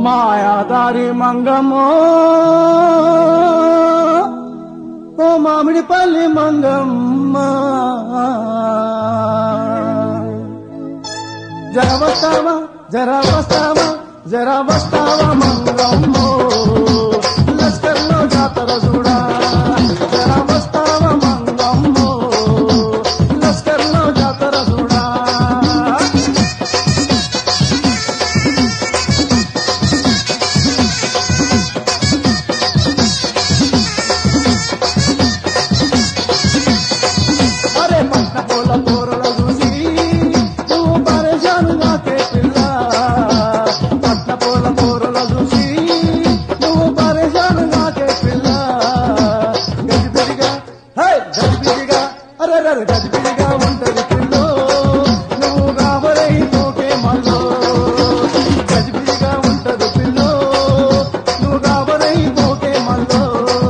మాయాదారి మంగమ్మో ఓ మామిడిపల్లి మంగమ్మ జర వస్తావా జర వస్తావా జర వస్తావా మంగమ్మో లస్కర్లో జాతర చూడా జర వస్తావా మంగమ్మో లస్కర్లో జాతర చూడా అరే పట్ట పూల కూరలు చూసి నువ్వు పరేషాను నాకే పిల్ల పట్ట పూల కూరలు చూసి నువ్వు పరేషాను నాకే పిల్ల గజిబిజిగా హే గజిబిజిగా అరే అరే గజిబిజిగా ఉంటది పిల్లో నువ్వు కాబరై పోకే మల్లో గజిబిజిగా ఉంటది పిల్లో నువ్వు కాబరై పోకే మల్లో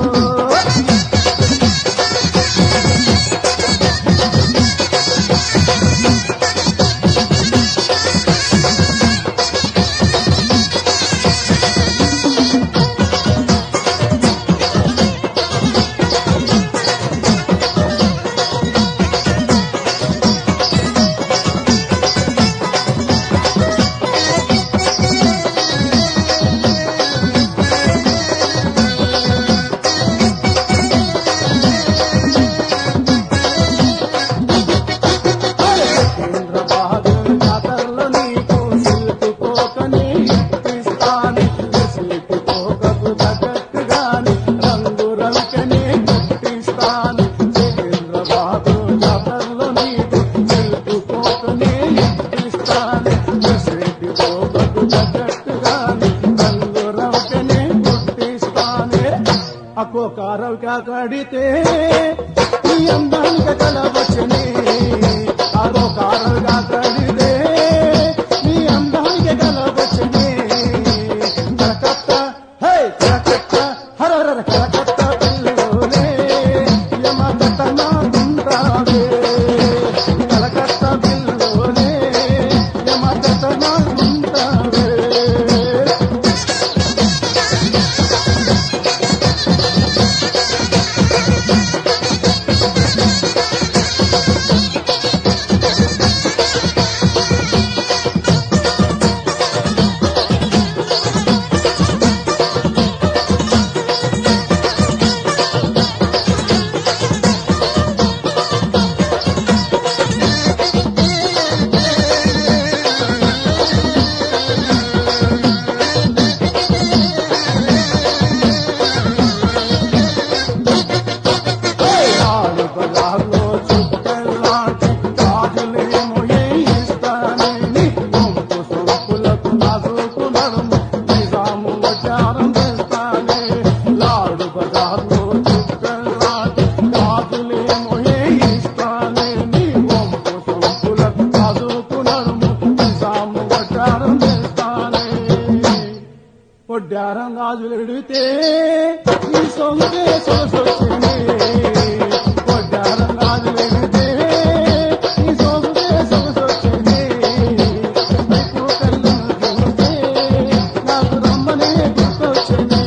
కేంద్రబాదు జాతరలో నీకు సిల్కు పోకని ఇస్తాను సిల్కు పోకకు తగ్గట్టుగాని రంగు రవికని గుర్తిస్తాను కేంద్రబాదు జాతరలో నీకు సిల్కు పోకని ఇస్తాను సిల్కు పోకకు తగ్గట్టుగాని రంగు రవికని గుర్తిస్తాను అక్కో కారవిక కడితే ఈ అందానికి కలవచ్చని అదో కారవిగా కడితే నీ అందానికి కలవచ్చని కలకత్త హే కలకత్త హరర కలకత్త పిల్లలోనే యమకట్ట నాకుంటావే కలకత్త పిల్లలోనే యమకట్ట నాకుంటావే నాడు బజార్లో చుట్టెల్లాంటి గాజులేమో వేయిస్తానని గుంపు సొంపులకు నాజుకు నడుము నిజాము వచారం చేస్తానే లాడు బజార్లో చుట్టెల్లాంటి గాజులేమో వేయిస్తానని గుంపు సొంపులకు నాజుకు నడుము నిజాము వచారం చేస్తానే పొడ్డారం గాజులు ఎడితే ఈ సొంతే సొసొచ్చింది పొడ్డారం గాజులు ఎడితే ఈ సొంతే సొసొచ్చింది నీకు కళ్ళు చూస్తే నాకు రమ్మనే గుర్తొచ్చింది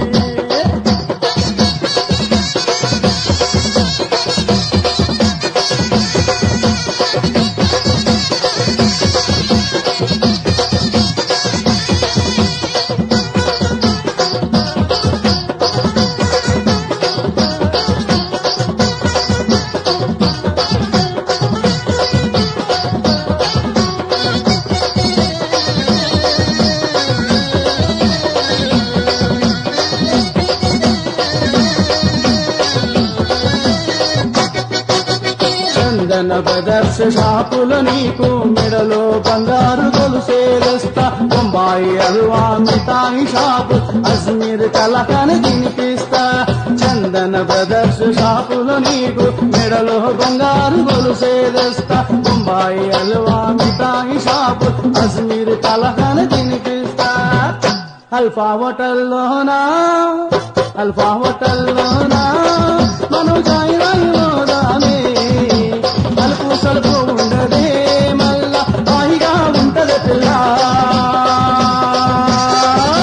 చందన బ్రదర్స్ షాపుల నీకు మెడలో బంగారు గొలుసేలస్తా బొంబాయి అల్వా మిఠాయి షాపు అజ్మీర్ కలకని తినిపిస్తా చందన బ్రదర్స్ షాపుల నీకు మెడలో బంగారు గొలుసేలస్తా బొంబాయి అల్వా మిఠాయి షాపు అజ్మీర్ కలకని తినిపిస్తా అల్ఫా హోటల్లోనా అల్ఫా హోటల్లోనా మనం జాయి రాయిలోదానే అలుపు సలుపు ఉండదే మళ్ళా హాయిగా ఉంటది పిల్ల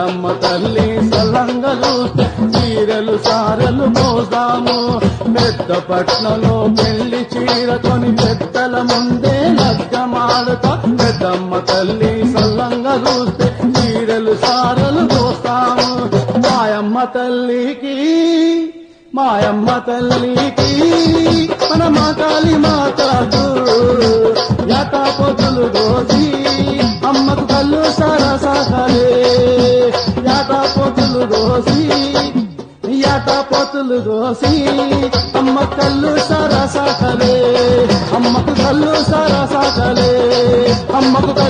పెద్దమ్మ తల్లి సల్లంగా చూస్తే చీరలు సారలు మోసాము పెద్ద పట్నంలో పెళ్లి చీరతోని పెద్దల ముందే లగ్గమాడుతా పెద్దమ్మ తల్లి సల్లంగా చూస్తే చీరలు సారలు పోస్తాము మాయమ్మ తల్లికి మాయమ్మ తల్లికి మన మాతాలి మాతాకు యాతా పొతులు గోసి అమ్మకు కళ్ళు సరసలే యాతా పొతులు గోసి యాతా పొతులు గోసి అమ్మ కళ్ళు సరసలే అమ్మకు కళ్ళు సరసలే అమ్మకు కళ్ళు